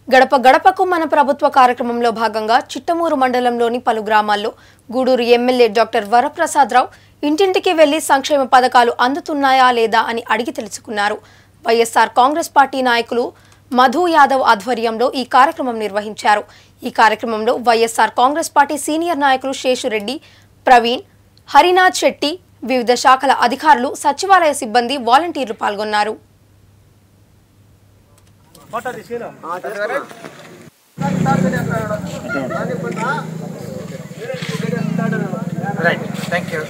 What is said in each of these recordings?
గడప గడపకు మన ప్రభుత్వ కార్యక్రమంలో భాగంగా చిట్టమూరు మండలంలోని పలు గ్రామాల్లో గూడూరు ఎమ్మెల్యే డాక్టర్ వరప్రసాదరావు ఇంటింటికి వెళ్లి సంక్షేమ పథకాలు అందుతున్నాయా లేదా అని అడిగి తెలుసుకున్నారు వైఎస్ఆర్ కాంగ్రెస్ పార్టీ నాయకులు మధు యాదవ్ ఆధ్వర్యంలో ఈ కార్యక్రమం నిర్వహించారు ఈ కార్యక్రమంలో వైఎస్ఆర్ కాంగ్రెస్ పార్టీ సీనియర్ నాయకులు శేషురెడ్డి ప్రవీణ్ హరినాథ్ శెట్టి వివిధ శాఖల అధికారులు సచివాలయ సిబ్బంది వాలంటీర్లు పాల్గొన్నారు రైట్ థ్యాంక్ యూ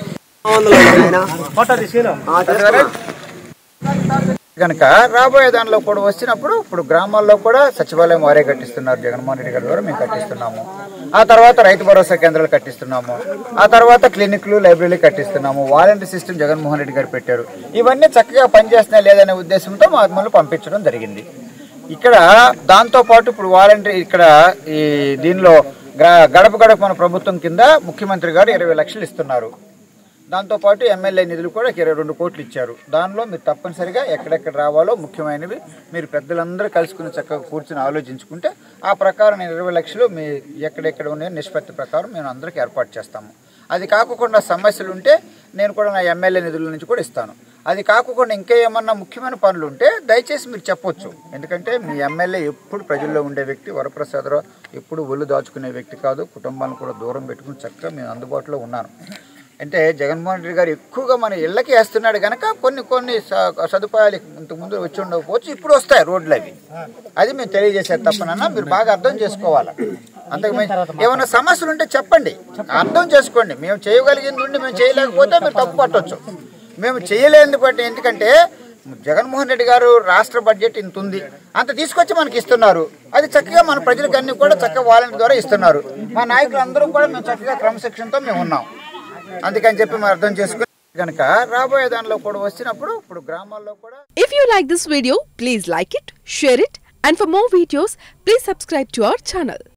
కనుక రాబోయే దానిలో కూడా వచ్చినప్పుడు ఇప్పుడు గ్రామాల్లో కూడా సచివాలయం వారే కట్టిస్తున్నారు జగన్మోహన్ రెడ్డి గారి ద్వారా మేము కట్టిస్తున్నాము ఆ తర్వాత రైతు భరోసా కేంద్రాలు కట్టిస్తున్నాము ఆ తర్వాత క్లినిక్లు లైబ్రరీలు కట్టిస్తున్నాము వాలంటీర్ సిస్టమ్ జగన్మోహన్ రెడ్డి గారు పెట్టారు ఇవన్నీ చక్కగా పనిచేస్తున్నాయి లేదనే ఉద్దేశంతో మా మమ్మల్ని పంపించడం జరిగింది ఇక్కడ దాంతో పాటు ఇప్పుడు వాలంటీర్ ఇక్కడ ఈ దీనిలో గ్రా- గడప గడప మన ప్రభుత్వం కింద ముఖ్యమంత్రి గారు ఇరవై లక్షలు ఇస్తున్నారు దాంతోపాటు ఎమ్మెల్యే నిధులు కూడా ఇరవై రెండు కోట్లు ఇచ్చారు దానిలో మీరు తప్పనిసరిగా ఎక్కడెక్కడ రావాలో ముఖ్యమైనవి మీరు పెద్దలందరూ కలుసుకుని చక్కగా కూర్చుని ఆలోచించుకుంటే ఆ ప్రకారం నేను ఇరవై లక్షలు మీ ఎక్కడెక్కడ ఉన్నాయో నిష్పత్తి ప్రకారం మేము అందరికీ ఏర్పాటు చేస్తాము అది కాకుండా సమస్యలు ఉంటే నేను కూడా నా ఎమ్మెల్యే నిధుల నుంచి కూడా ఇస్తాను అది కాకుండా ఇంకా ఏమన్నా ముఖ్యమైన పనులు ఉంటే దయచేసి మీరు చెప్పొచ్చు ఎందుకంటే మీ ఎమ్మెల్యే ఎప్పుడు ప్రజల్లో ఉండే వ్యక్తి వరప్రసాదరావు ఎప్పుడు ఒళ్ళు దాచుకునే వ్యక్తి కాదు కుటుంబాన్ని కూడా దూరం పెట్టుకుని చక్కగా మేము అందుబాటులో ఉన్నాను అంటే జగన్మోహన్ రెడ్డి గారు ఎక్కువగా మన ఇళ్ళకి వేస్తున్నాడు కనుక కొన్ని కొన్ని స- సదుపాయాలు ఇంతకు ముందు వచ్చి ఉండకపోవచ్చు ఇప్పుడు వస్తాయి రోడ్లు అవి అది మేము తెలియజేసేది తప్పనన్నా మీరు బాగా అర్థం చేసుకోవాలి అంతకు మించి ఏమైనా సమస్యలు ఉంటే చెప్పండి అర్థం చేసుకోండి మేము చేయగలిగింది ఉండి మేము చేయలేకపోతే మీరు తప్పు పట్టవచ్చు మేము చేయలేని బట్టి ఎందుకంటే జగన్మోహన్ రెడ్డి గారు రాష్ట్ర బడ్జెట్ ఇంత ఉంది అంత తీసుకొచ్చి మనకి ఇస్తున్నారు అది చక్కగా మన ప్రజలకు అన్ని కూడా చక్కగా వాలంటీర్ ద్వారా ఇస్తున్నారు మా నాయకులు అందరూ కూడా మేము చక్కగా క్రమశిక్షణతో మేము ఉన్నాం అందుకని చెప్పి మనం అర్థం చేసుకుని కనుక రాబోయే దానిలో కూడా వచ్చినప్పుడు ఇప్పుడు గ్రామాల్లో కూడా If you like this video, please like it, share it, and for more videos, please subscribe to our channel.